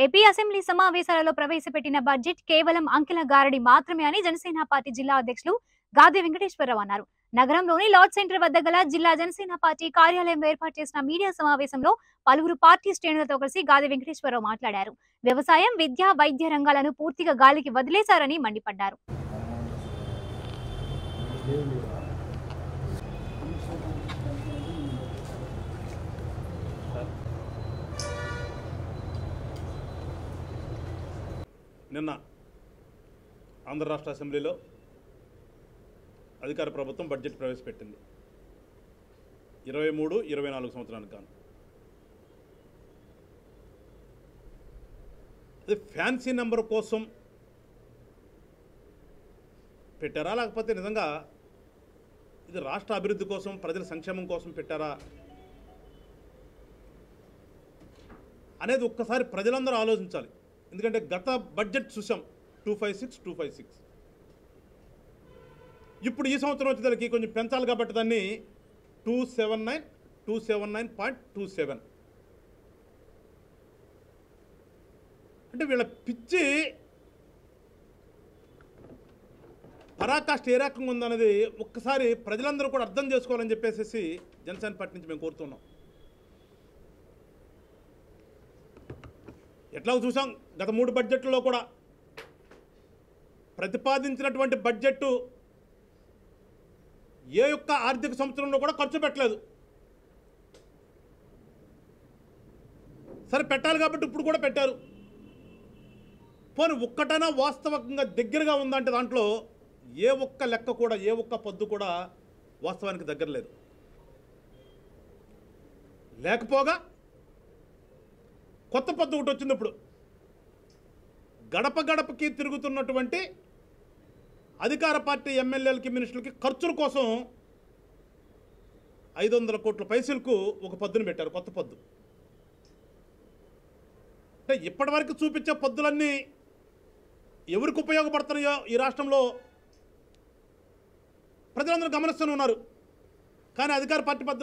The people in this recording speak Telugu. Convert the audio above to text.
ఏపీ అసెంబ్లీ సమావేశాలలో ప్రవేశపెట్టిన బడ్జెట్ కేవలం అంకెల గారడి మాత్రమే అని జనసేన పార్టీ జిల్లా అధ్యక్షులు గాది వెంకటేశ్వరరావు అన్నారు నగరంలోని లార్డ్ సెంటర్ వద్ద గల జిల్లా జనసేన పార్టీ కార్యాలయంలో ఏర్పాటు చేసిన మీడియా సమావేశంలో పలువురు పార్టీ శ్రేణులతో కలిసి గాది వెంకటేశ్వరరావు మాట్లాడారు వ్యవసాయం విద్య వైద్య రంగాలను పూర్తిగా గాలికి వదిలేశారని మండిపడ్డారు నిన్న ఆంధ్ర రాష్ట్ర అసెంబ్లీలో అధికార ప్రభుత్వం బడ్జెట్ ప్రవేశపెట్టింది ఇరవై మూడు ఇరవై నాలుగు సంవత్సరానికి గాను అది ఫ్యాన్సీ నెంబర్ కోసం పెట్టారా లేకపోతే నిజంగా ఇది రాష్ట్ర అభివృద్ధి కోసం ప్రజల సంక్షేమం కోసం పెట్టారా అనేది ఒక్కసారి ప్రజలందరూ ఆలోచించాలి ఎందుకంటే గత బడ్జెట్ చూసాం two five six two five six ఇప్పుడు ఈ సంవత్సరం వచ్చేసరికి కొంచెం పెంచాలి కాబట్టి దాన్ని two seven nine two seven nine point two seven అంటే వీళ్ళ పిచ్చి పరాకాష్ట ఏ రకంగా ఉందన్నది ఒక్కసారి ప్రజలందరూ కూడా అర్థం చేసుకోవాలని చెప్పేసి జనసేన పార్టీ నుంచి మేము కోరుతున్నాం ఎట్లా చూసాం గత మూడు బడ్జెట్లలో కూడా ప్రతిపాదించినటువంటి బడ్జెట్ ఏ యొక్క ఆర్థిక సంవత్సరంలో కూడా ఖర్చు పెట్టలేదు సరే పెట్టాలి కాబట్టి ఇప్పుడు కూడా పెట్టారు పోనీ ఒక్కటైనా వాస్తవంగా దగ్గరగా ఉందంటే దాంట్లో ఏ ఒక్క లెక్క కూడా ఏ ఒక్క పొద్దు కూడా వాస్తవానికి దగ్గర లేదు లేకపోగా కొత్త పద్ధతి ఒకటి వచ్చింది ఇప్పుడు గడప గడపకి తిరుగుతున్నటువంటి అధికార పార్టీ ఎమ్మెల్యేలకి మినిస్టర్లకి ఖర్చుల కోసం ఐదు వందల కోట్ల పైసలకు ఒక పద్దును పెట్టారు కొత్త పద్దు అంటే ఇప్పటివరకు చూపించే పద్దులన్నీ ఎవరికి ఉపయోగపడుతున్నాయో ఈ రాష్ట్రంలో ప్రజలందరూ గమనిస్తూనే ఉన్నారు కానీ అధికార పార్టీ పద్ధతి